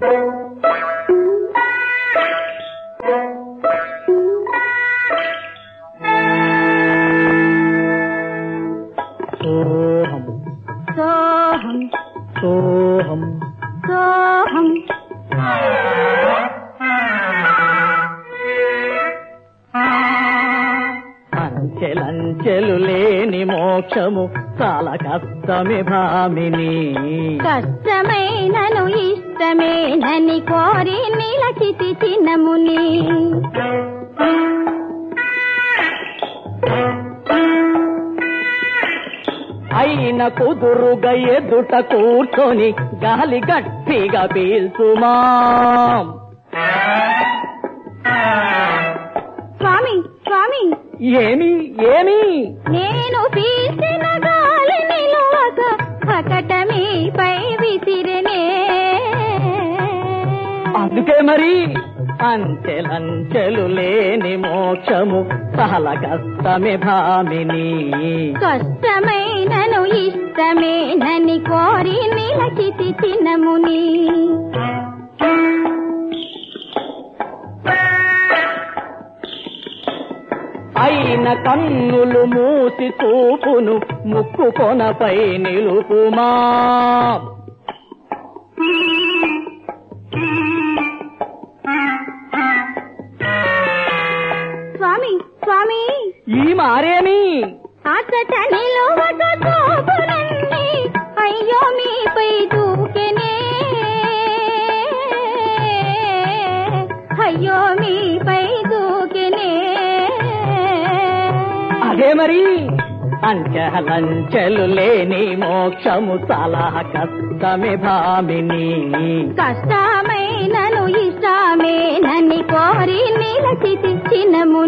సోహం సోహం సోహం సోహం అంచెలంచెలు లేని మోక్షము చాలా కష్టమే భామిని కష్టమైనను ఇష్టమేనని కోరి నిలచితి చిన్నముని అయిన కుదురుగా ఎదుట కూర్చొని గాలి గట్టిగా పీల్చుమా స్వామి స్వామి ఏమి ఏమి నేను పీల్చిన గాలి నిలువక పకటమీపై విసిరినే అందుకే మరి అంచెలంచెలు లేని మోక్షము చాలా కష్టమే భామిని కష్టమైనను ఇష్టమేనని కోరి నిలచితి చిన్నముని అయిన కన్నులు మూసి చూపును ముక్కు కొనపై నిలుపుమా స్వామి స్వామి ఈ మారేమి అతట నిలువక చూపునండి అయ్యో మీపై దూకెనే అయ్యో మీపై దూకెనే అదే మరి అంచెలంచెలు లేని మోక్షము చాలా కష్టమే భామిని కష్టమైనను ఇష్టమేనని కోరి నిలచితి చిన్నముని